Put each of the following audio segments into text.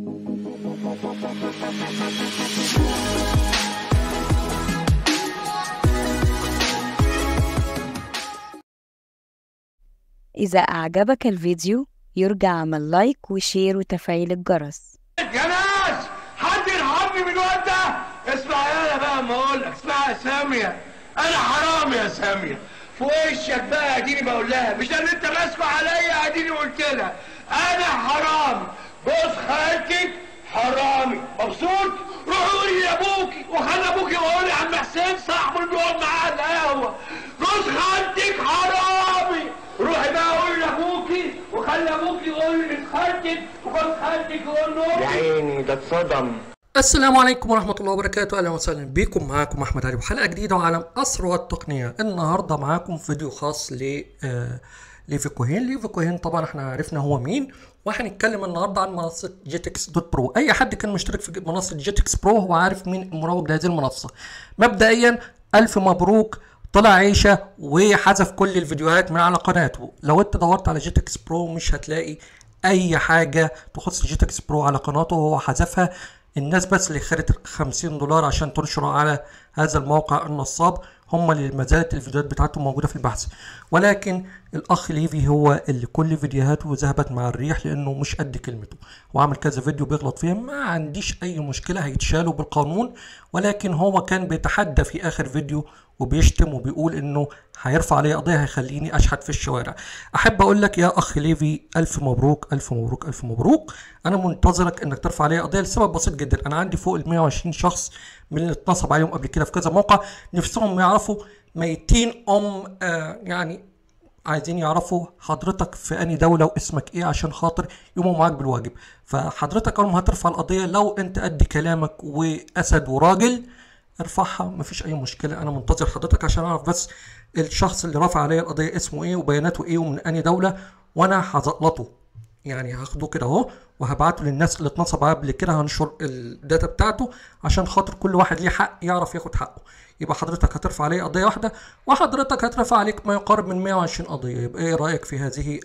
إذا أعجبك الفيديو يرجى عمل لايك وشير وتفعيل الجرس يا ناس حد يرحمني من الواد ده اسمع يالا بقى ما اقول لك اسمع يا ساميه انا حرام يا ساميه في وشك بقى اديني بقول لها مش ده اللي انت ماسكه عليا اديني قلت لها انا حرام بص خالتك حرامي مبسوط روح قولي لابوكي وخلي ابوكي يقول لي عم حسين صاحبه اللي بيقعد معاه على القهوه جوز خالتك حرامي روحي بقى قولي لابوكي وخلي ابوكي يقول لي خالتك وجوز خالتك يقول له يا عيني ده اتصدم السلام عليكم ورحمة الله وبركاته أهلا وسهلا بكم معاكم أحمد علي وحلقة جديدة وعالم أسر والتقنية النهاردة معاكم فيديو خاص ل آه ليفي كوهين ليفي كوهين طبعا احنا عرفنا هو مين وهنتكلم النهارده عن منصة جيتكس دوت برو أي حد كان مشترك في منصة جيتكس برو هو عارف مين المروج لهذه المنصة مبدئيا ألف مبروك طلع عيشة وحذف كل الفيديوهات من على قناته لو انت دورت على جيتكس برو مش هتلاقي اي حاجة تخص جيتكس برو على قناته هو حذفها الناس بس اللي خدت 50 دولار عشان تنشر على هذا الموقع النصاب هم اللي ما زالت الفيديوهات بتاعتهم موجوده في البحث ولكن الاخ ليفي هو اللي كل فيديوهاته ذهبت مع الريح لانه مش قد كلمته وعمل كذا فيديو بيغلط فيهم ما عنديش اي مشكله هيتشالوا بالقانون ولكن هو كان بيتحدى في اخر فيديو وبيشتم وبيقول انه هيرفع علي قضيه هيخليني اشحت في الشوارع احب اقول لك يا اخ ليفي الف مبروك الف مبروك الف مبروك انا منتظرك انك ترفع علي قضيه لسبب بسيط جدا انا عندي فوق ال 120 شخص من اللي اتنصب عليهم قبل كده في كذا موقع نفسهم يعرفوا ميتين ام آه يعني عايزين يعرفوا حضرتك في اني دولة واسمك ايه عشان خاطر يقوموا معاك بالواجب فحضرتك اول ما هترفع القضية لو انت قد كلامك واسد وراجل ارفعها مفيش اي مشكلة انا منتظر حضرتك عشان اعرف بس الشخص اللي رفع عليا القضية اسمه ايه وبياناته ايه ومن اني دولة وانا هزقلطه يعني هاخده كده اهو وهبعته للناس اللي اتنصب عليها قبل كده هنشر الداتا بتاعته عشان خاطر كل واحد ليه حق يعرف ياخد حقه يبقى حضرتك هترفع عليه قضيه واحده وحضرتك هترفع عليك ما يقارب من 120 قضيه يبقى ايه رايك في هذه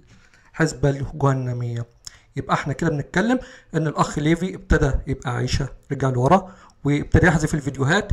الحسبه الجهنميه يبقى احنا كده بنتكلم ان الاخ ليفي ابتدى يبقى عايشه رجع لورا وابتدى يحذف الفيديوهات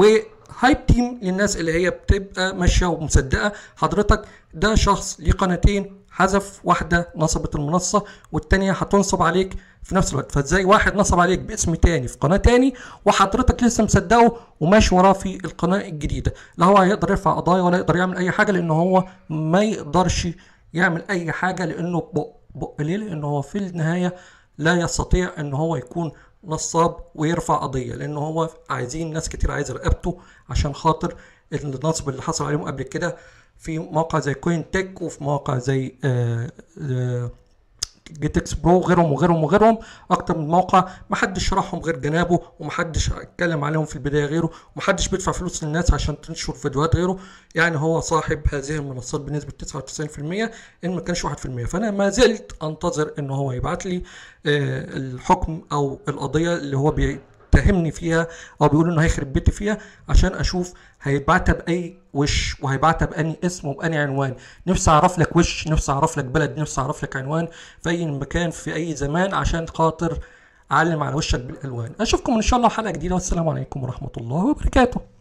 وهايب تيم للناس اللي هي بتبقى ماشيه ومصدقه حضرتك ده شخص ليه قناتين حذف واحده نصبت المنصه والتانيه هتنصب عليك في نفس الوقت فازاي واحد نصب عليك باسم تاني في قناه تاني وحضرتك لسه مصدقه وماشي وراه في القناه الجديده لا هو هيقدر يرفع قضايا ولا يقدر يعمل اي حاجه لان هو ما يقدرش يعمل اي حاجه لانه بق بق ليه لانه هو في النهايه لا يستطيع ان هو يكون نصاب ويرفع قضيه لان هو عايزين ناس كتير عايزه رقبته عشان خاطر النصب اللي حصل عليهم قبل كده في موقع زي كوين تك وفي مواقع زي آه آه جيت اكس برو وغيرهم وغيرهم وغيرهم اكتر من موقع محدش شرحهم غير جنابه ومحدش اتكلم عليهم في البدايه غيره ومحدش بيدفع فلوس للناس عشان تنشر فيديوهات غيره يعني هو صاحب هذه المنصات بنسبه 99% ان ما كانش 1% فانا ما زلت انتظر ان هو يبعت لي آه الحكم او القضيه اللي هو بي بيتهمني فيها او بيقول انه هيخرب بيتي فيها عشان اشوف هيبعتها باي وش وهيبعتها باني اسم وباني عنوان نفسي اعرف لك وش نفسي اعرف لك بلد نفسي اعرف لك عنوان في اي مكان في اي زمان عشان خاطر اعلم على وشك بالالوان اشوفكم ان شاء الله حلقه جديده والسلام عليكم ورحمه الله وبركاته